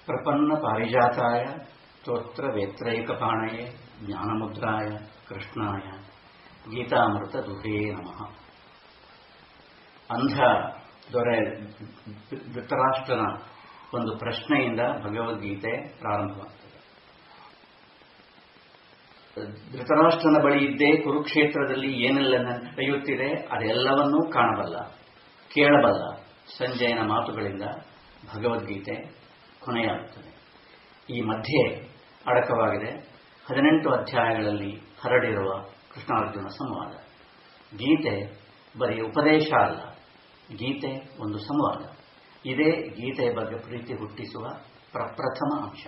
ಪ್ರಪನ್ನ ಪಾರಿಜಾತಾಯ ಸ್ತೋತ್ರ ವೇತ್ರೈಕಪಾಣಯೇ ಜ್ಞಾನಮುದ್ರಾಯ ಕೃಷ್ಣಾಯ ಗೀತಾಮೃತ ದುಹೇ ನಮಃ ಅಂಧ ದೊರೆ ಧೃತರಾಷ್ಟ್ರನ ಒಂದು ಪ್ರಶ್ನೆಯಿಂದ ಭಗವದ್ಗೀತೆ ಪ್ರಾರಂಭವಾಗ್ತದೆ ಧೃತರಾಷ್ಟ್ರನ ಬಳಿ ಇದ್ದೇ ಕುರುಕ್ಷೇತ್ರದಲ್ಲಿ ಏನೆಲ್ಲ ನಡೆಯುತ್ತಿದೆ ಅದೆಲ್ಲವನ್ನೂ ಕಾಣಬಲ್ಲ ಕೇಳಬಲ್ಲ ಸಂಜಯನ ಮಾತುಗಳಿಂದ ಭಗವದ್ಗೀತೆ ಕೊನೆಯಾಗುತ್ತದೆ ಈ ಮಧ್ಯೆ ಅಡಕವಾಗಿದೆ ಹದಿನೆಂಟು ಅಧ್ಯಾಯಗಳಲ್ಲಿ ಹರಡಿರುವ ಕೃಷ್ಣಾರ್ಜುನ ಸಂವಾದ ಗೀತೆ ಬರೀ ಉಪದೇಶ ಅಲ್ಲ ಗೀತೆ ಒಂದು ಸಂವಾದ ಇದೇ ಗೀತೆಯ ಬಗ್ಗೆ ಪ್ರೀತಿ ಹುಟ್ಟಿಸುವ ಪ್ರಪ್ರಥಮ ಅಂಶ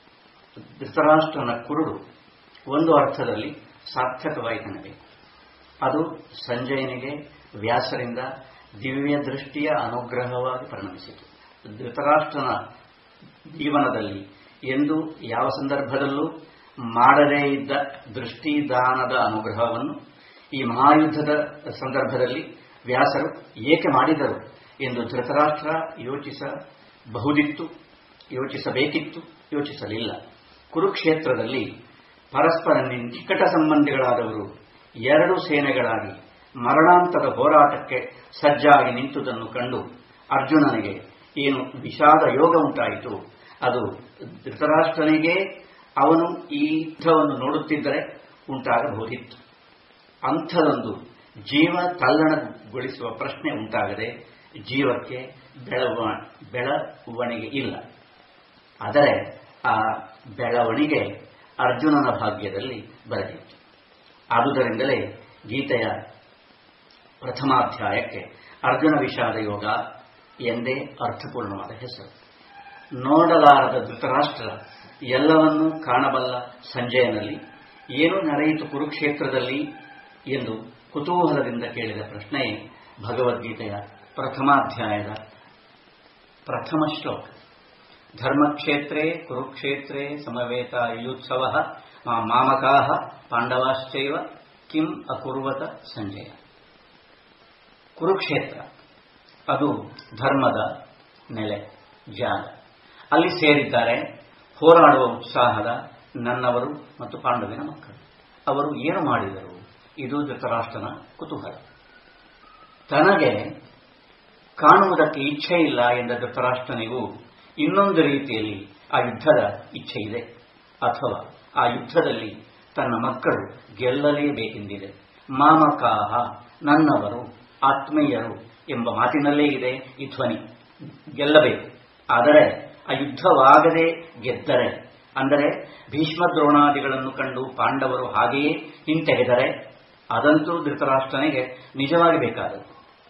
ಧೃತರಾಷ್ಟ್ರನ ಕುರುಡು ಒಂದು ಅರ್ಥದಲ್ಲಿ ಸಾರ್ಥಕವಾಯಿತೆನ್ನಬೇಕು ಅದು ಸಂಜಯನಿಗೆ ವ್ಯಾಸರಿಂದ ದಿವ್ಯ ದೃಷ್ಟಿಯ ಅನುಗ್ರಹವಾಗಿ ಪರಿಣಮಿಸಿತು ಧೃತರಾಷ್ಟ್ರನ ಜೀವನದಲ್ಲಿ ಎಂದು ಯಾವ ಸಂದರ್ಭದಲ್ಲೂ ಮಾಡದೇ ಇದ್ದ ದೃಷ್ಟಿದಾನದ ಅನುಗ್ರಹವನ್ನು ಈ ಮಹಾಯುದ್ಧದ ಸಂದರ್ಭದಲ್ಲಿ ವ್ಯಾಸರು ಏಕೆ ಮಾಡಿದರು ಎಂದು ಧೃತರಾಷ್ಟ್ರ ಯೋಚಿಸಬಹುದಿತ್ತು ಯೋಚಿಸಬೇಕಿತ್ತು ಯೋಚಿಸಲಿಲ್ಲ ಕುರುಕ್ಷೇತ್ರದಲ್ಲಿ ಪರಸ್ಪರ ನಿಕಟ ಸಂಬಂಧಿಗಳಾದವರು ಎರಡು ಸೇನೆಗಳಾಗಿ ಮರಣಾಂತದ ಹೋರಾಟಕ್ಕೆ ಸಜ್ಜಾಗಿ ನಿಂತುದನ್ನು ಕಂಡು ಅರ್ಜುನನಿಗೆ ಏನು ವಿಷಾದ ಯೋಗ ಉಂಟಾಯಿತು ಅದು ಧೃತರಾಷ್ಟ್ರನಿಗೆ ಅವನು ಈ ಯುದ್ಧವನ್ನು ನೋಡುತ್ತಿದ್ದರೆ ಉಂಟಾಗಬಹುದಿತ್ತು ಅಂಥದೊಂದು ಜೀವ ತಲ್ಲಣಗೊಳಿಸುವ ಪ್ರಶ್ನೆ ಉಂಟಾಗದೆ ಜೀವಕ್ಕೆ ಬೆಳವ ಬೆಳವಣಿಗೆ ಇಲ್ಲ ಆದರೆ ಆ ಬೆಳವಣಿಗೆ ಅರ್ಜುನನ ಭಾಗ್ಯದಲ್ಲಿ ಬರೆದಿತ್ತು ಆದುದರಿಂದಲೇ ಗೀತೆಯ ಪ್ರಥಮಾಧ್ಯಾಯಕ್ಕೆ ಅರ್ಜುನ ವಿಷಾದ ಯೋಗ ಎಂದೇ ಅರ್ಥಪೂರ್ಣವಾದ ಹೆಸರು ನೋಡಲಾರದ ಧೃತರಾಷ್ಟ್ರ ಎಲ್ಲವನ್ನೂ ಕಾಣಬಲ್ಲ ಸಂಜಯನಲ್ಲಿ ಏನು ನಡೆಯಿತು ಕುರುಕ್ಷೇತ್ರದಲ್ಲಿ ಎಂದು ಕುತೂಹಲದಿಂದ ಕೇಳಿದ ಪ್ರಶ್ನೆಯೇ ಭಗವದ್ಗೀತೆಯ ಪ್ರಥಮಾಧ್ಯಾಯದ ಪ್ರಥಮ ಶ್ಲೋಕ ಧರ್ಮಕ್ಷೇತ್ರೇ ಕುರುಕ್ಷೇತ್ರೇ ಸಮವೇತ ಯುತ್ಸವ ಮಾಮಕಾ ಪಾಂಡವಾಶ್ಚೈವ ಕಿಂ ಅಕುರ್ವತ ಸಂಜಯ ಕುರುಕ್ಷೇತ್ರ ಅದು ಧರ್ಮದ ನೆಲೆ ಜಾಗ ಅಲ್ಲಿ ಸೇರಿದ್ದಾರೆ ಹೋರಾಡುವ ಉತ್ಸಾಹದ ನನ್ನವರು ಮತ್ತು ಪಾಂಡವಿನ ಮಕ್ಕಳು ಅವರು ಏನು ಮಾಡಿದರು ಇದು ಧೃತರಾಷ್ಟ್ರನ ಕುತೂಹಲ ತನಗೆ ಕಾಣುವುದಕ್ಕೆ ಇಚ್ಛೆ ಇಲ್ಲ ಎಂದ ಧೃತರಾಷ್ಟ್ರನಿಗೂ ಇನ್ನೊಂದು ರೀತಿಯಲ್ಲಿ ಆ ಯುದ್ಧದ ಇಚ್ಛೆ ಇದೆ ಅಥವಾ ಆ ಯುದ್ಧದಲ್ಲಿ ತನ್ನ ಮಕ್ಕಳು ಗೆಲ್ಲಲೇಬೇಕೆಂದಿದೆ ಮಾಮಕಾಹ ನನ್ನವರು ಆತ್ಮೀಯರು ಎಂಬ ಮಾತಿನಲ್ಲೇ ಇದೆ ಈ ಧ್ವನಿ ಗೆಲ್ಲಬೇಕು ಆದರೆ ಆ ಯುದ್ಧವಾಗದೆ ಗೆದ್ದರೆ ಅಂದರೆ ಭೀಷ್ಮ ದ್ರೋಣಾದಿಗಳನ್ನು ಕಂಡು ಪಾಂಡವರು ಹಾಗೆಯೇ ಹಿಂತೆಗೆದರೆ ಅದಂತೂ ಧೃತರಾಷ್ಟ್ರನಿಗೆ ನಿಜವಾಗಿ ಬೇಕಾದದ್ದು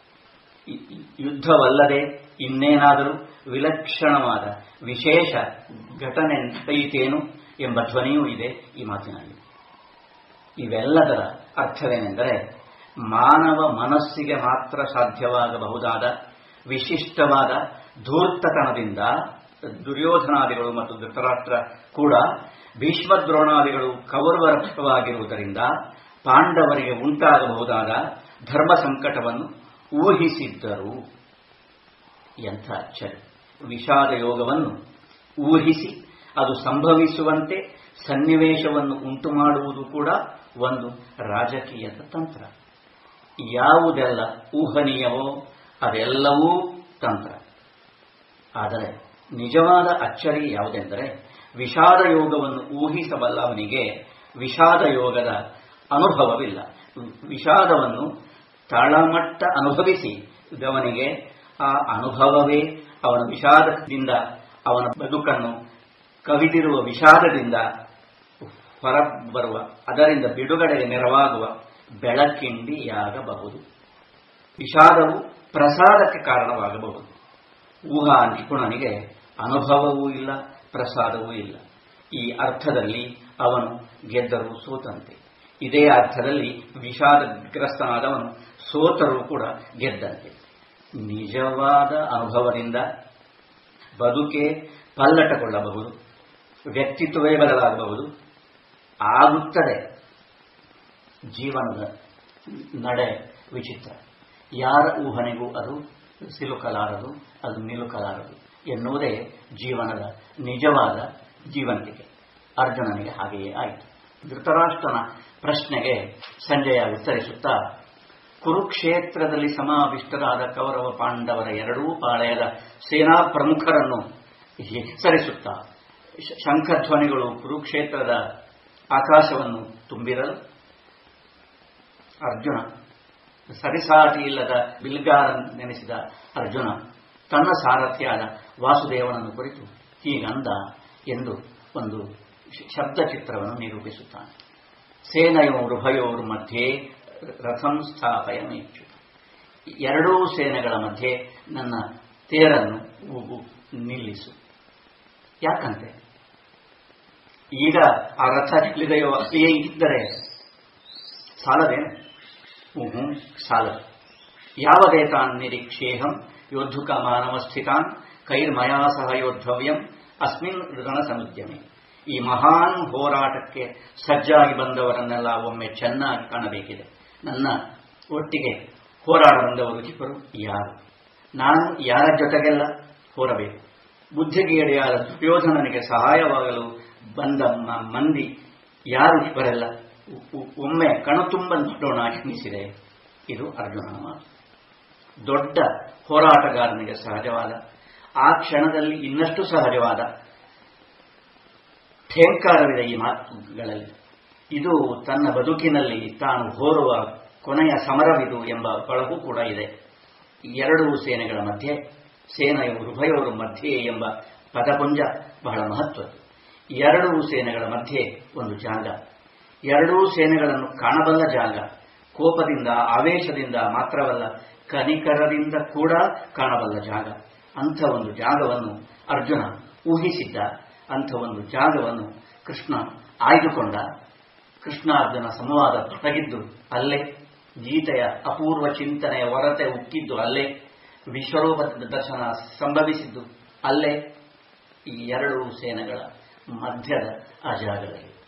ಯುದ್ಧವಲ್ಲದೆ ಇನ್ನೇನಾದರೂ ವಿಲಕ್ಷಣವಾದ ವಿಶೇಷ ಘಟನೆ ನಡೆಯಿತೇನು ಎಂಬ ಧ್ವನಿಯೂ ಇದೆ ಈ ಮಾತಿನಲ್ಲಿ ಇವೆಲ್ಲದರ ಅರ್ಥವೇನೆಂದರೆ ಮಾನವ ಮನಸ್ಸಿಗೆ ಮಾತ್ರ ಸಾಧ್ಯವಾಗಬಹುದಾದ ವಿಶಿಷ್ಟವಾದ ಧೂರ್ತತನದಿಂದ ದುರ್ಯೋಧನಾದಿಗಳು ಮತ್ತು ಧೃತರಾಷ್ಟ್ರ ಕೂಡ ಭೀಷ್ಮ ದ್ರೋಣಾದಿಗಳು ಕೌರವವಾಗಿರುವುದರಿಂದ ಪಾಂಡವರಿಗೆ ಉಂಟಾಗಬಹುದಾದ ಧರ್ಮ ಸಂಕಟವನ್ನು ಊಹಿಸಿದ್ದರು ಎಂಥ ಅಚ್ಚರಿ ವಿಷಾದ ಯೋಗವನ್ನು ಊಹಿಸಿ ಅದು ಸಂಭವಿಸುವಂತೆ ಸನ್ನಿವೇಶವನ್ನು ಉಂಟು ಮಾಡುವುದು ಕೂಡ ಒಂದು ರಾಜಕೀಯದ ತಂತ್ರ ಯಾವುದೆಲ್ಲ ಊಹನೀಯವೋ ಅದೆಲ್ಲವೂ ತಂತ್ರ ಆದರೆ ನಿಜವಾದ ಅಚ್ಚರಿ ಯಾವುದೆಂದರೆ ವಿಷಾದ ಯೋಗವನ್ನು ಊಹಿಸಬಲ್ಲವನಿಗೆ ವಿಷಾದ ಯೋಗದ ಅನುಭವವಿಲ್ಲ ವಿಷಾದವನ್ನು ತಳಮಟ್ಟ ಅನುಭವಿಸಿ ಅವನಿಗೆ ಆ ಅನುಭವವೇ ಅವನ ವಿಷಾದದಿಂದ ಅವನ ಬದುಕನ್ನು ಕವಿದಿರುವ ವಿಷಾದದಿಂದ ಹೊರಬರುವ ಅದರಿಂದ ಬಿಡುಗಡೆಗೆ ನೆರವಾಗುವ ಬೆಳಕಿಂಡಿಯಾಗಬಹುದು ವಿಷಾದವು ಪ್ರಸಾದಕ್ಕೆ ಕಾರಣವಾಗಬಹುದು ಊಹಾ ನಿಪುಣನಿಗೆ ಅನುಭವವೂ ಇಲ್ಲ ಪ್ರಸಾದವೂ ಇಲ್ಲ ಈ ಅರ್ಥದಲ್ಲಿ ಅವನು ಗೆದ್ದರೂ ಸೋತಂತೆ ಇದೇ ಅರ್ಥದಲ್ಲಿ ವಿಷಾದಗ್ರಸ್ತನಾದವನು ಸೋತರೂ ಕೂಡ ಗೆದ್ದಂತೆ ನಿಜವಾದ ಅನುಭವದಿಂದ ಬದುಕೆ ಪಲ್ಲಟಗೊಳ್ಳಬಹುದು ವ್ಯಕ್ತಿತ್ವವೇ ಬದಲಾಗಬಹುದು ಆಗುತ್ತದೆ ಜೀವನದ ನಡೆ ವಿಚಿತ್ರ ಯಾರ ಊಹನೆಗೂ ಅದು ಸಿಲುಕಲಾರದು ಅದು ನಿಲುಕಲಾರದು ಎನ್ನುವುದೇ ಜೀವನದ ನಿಜವಾದ ಜೀವಂತಿಕೆ ಅರ್ಜುನನಿಗೆ ಹಾಗೆಯೇ ಆಯಿತು ಧೃತರಾಷ್ಟ್ರನ ಪ್ರಶ್ನೆಗೆ ಸಂಜಯ ಉತ್ತರಿಸುತ್ತಾ ಕುರುಕ್ಷೇತ್ರದಲ್ಲಿ ಸಮಾವಿಷ್ಟರಾದ ಕೌರವ ಪಾಂಡವರ ಎರಡೂ ಪಾಳೆಯದ ಸೇನಾ ಪ್ರಮುಖರನ್ನು ಹೆಸರಿಸುತ್ತಾ ಶಂಖಧ್ವನಿಗಳು ಕುರುಕ್ಷೇತ್ರದ ಆಕಾಶವನ್ನು ತುಂಬಿರಲು ಅರ್ಜುನ ಸರಿಸಾಟಿ ಇಲ್ಲದ ಬಿಲ್ಗಾರನೆನಿಸಿದ ಅರ್ಜುನ ತನ್ನ ಸಾರಥಿಯಾದ ವಾಸುದೇವನನ್ನು ಕುರಿತು ಹೀಗಂದ ಎಂದು ಒಂದು ಶಬ್ದ ಚಿತ್ರವನ್ನು ನಿರೂಪಿಸುತ್ತಾನೆ ಸೇನೆಯೋರು ಉಭಯೋರು ಮಧ್ಯೆ ರಥಂ ಸ್ಥಾಪಯ ಮೇಚ್ಚು ಎರಡೂ ಸೇನೆಗಳ ಮಧ್ಯೆ ನನ್ನ ತೇರನ್ನು ನಿಲ್ಲಿಸು ಯಾಕಂತೆ ಈಗ ಆ ರಥ ಇಳಿದೆಯೋ ಅಲ್ಲಿಯೇ ಇದ್ದರೆ ಸಾಲದೇನು ಹ್ಞೂ ಸಾಲದು ಯಾವದೇ ತಾನ್ ನಿರೀಕ್ಷೇಹಂ ಯೋದ್ಧುಕ ಮಾನವಸ್ಥಿತಾನ್ ಕೈರ್ಮಯಾ ಸಹ ಯೋದ್ಧವ್ಯಂ ಅಸ್ಮಿನ್ ರಣಸಮುದ್ಯಮೆ ಈ ಮಹಾನ್ ಹೋರಾಟಕ್ಕೆ ಸಜ್ಜಾಗಿ ಬಂದವರನ್ನೆಲ್ಲ ಒಮ್ಮೆ ಚೆನ್ನಾಗಿ ಕಾಣಬೇಕಿದೆ ನನ್ನ ಒಟ್ಟಿಗೆ ಹೋರಾಡ ಬಂದವರು ಚಿಕ್ಕರು ಯಾರು ನಾನು ಯಾರ ಜೊತೆಗೆಲ್ಲ ಹೋರಬೇಕು ಬುದ್ಧಿಗೇಡಿಯಾದ ದುರ್ಯೋಧನನಿಗೆ ಸಹಾಯವಾಗಲು ಬಂದ ಮಂದಿ ಯಾರು ಇವರೆಲ್ಲ ಒಮ್ಮೆ ಕಣತುಂಬ ನೋಡೋಣ ಎನ್ನಿಸಿದೆ ಇದು ಅರ್ಜುನನ ಮಾತು ದೊಡ್ಡ ಹೋರಾಟಗಾರನಿಗೆ ಸಹಜವಾದ ಆ ಕ್ಷಣದಲ್ಲಿ ಇನ್ನಷ್ಟು ಸಹಜವಾದ ಠೇಂಕಾರವಿದೆ ಈ ಮಾತುಗಳಲ್ಲಿ ಇದು ತನ್ನ ಬದುಕಿನಲ್ಲಿ ತಾನು ಹೋರುವ ಕೊನೆಯ ಸಮರವಿದು ಎಂಬ ಕೊಳಗು ಕೂಡ ಇದೆ ಎರಡೂ ಸೇನೆಗಳ ಮಧ್ಯೆ ಸೇನೆಯ ಉಭಯವರು ಮಧ್ಯೆ ಎಂಬ ಪದಪುಂಜ ಬಹಳ ಮಹತ್ವ ಎರಡೂ ಸೇನೆಗಳ ಮಧ್ಯೆ ಒಂದು ಜಾಗ ಎರಡೂ ಸೇನೆಗಳನ್ನು ಕಾಣಬಲ್ಲ ಜಾಗ ಕೋಪದಿಂದ ಆವೇಶದಿಂದ ಮಾತ್ರವಲ್ಲ ಕನಿಕರದಿಂದ ಕೂಡ ಕಾಣಬಲ್ಲ ಜಾಗ ಅಂಥ ಒಂದು ಜಾಗವನ್ನು ಅರ್ಜುನ ಊಹಿಸಿದ್ದ ಅಂಥ ಒಂದು ಜಾಗವನ್ನು ಕೃಷ್ಣ ಆಯ್ದುಕೊಂಡ ಕೃಷ್ಣಾರ್ಜುನ ಸಂವಾದ ತೊಡಗಿದ್ದು ಅಲ್ಲೇ ಗೀತೆಯ ಅಪೂರ್ವ ಚಿಂತನೆಯ ಹೊರತೆ ಉಕ್ಕಿದ್ದು ಅಲ್ಲೇ ವಿಶ್ವರೂಪ ದರ್ಶನ ಸಂಭವಿಸಿದ್ದು ಅಲ್ಲೇ ಈ ಎರಡೂ ಸೇನೆಗಳ ಮಧ್ಯದ ಆ ಜಾಗದಲ್ಲಿ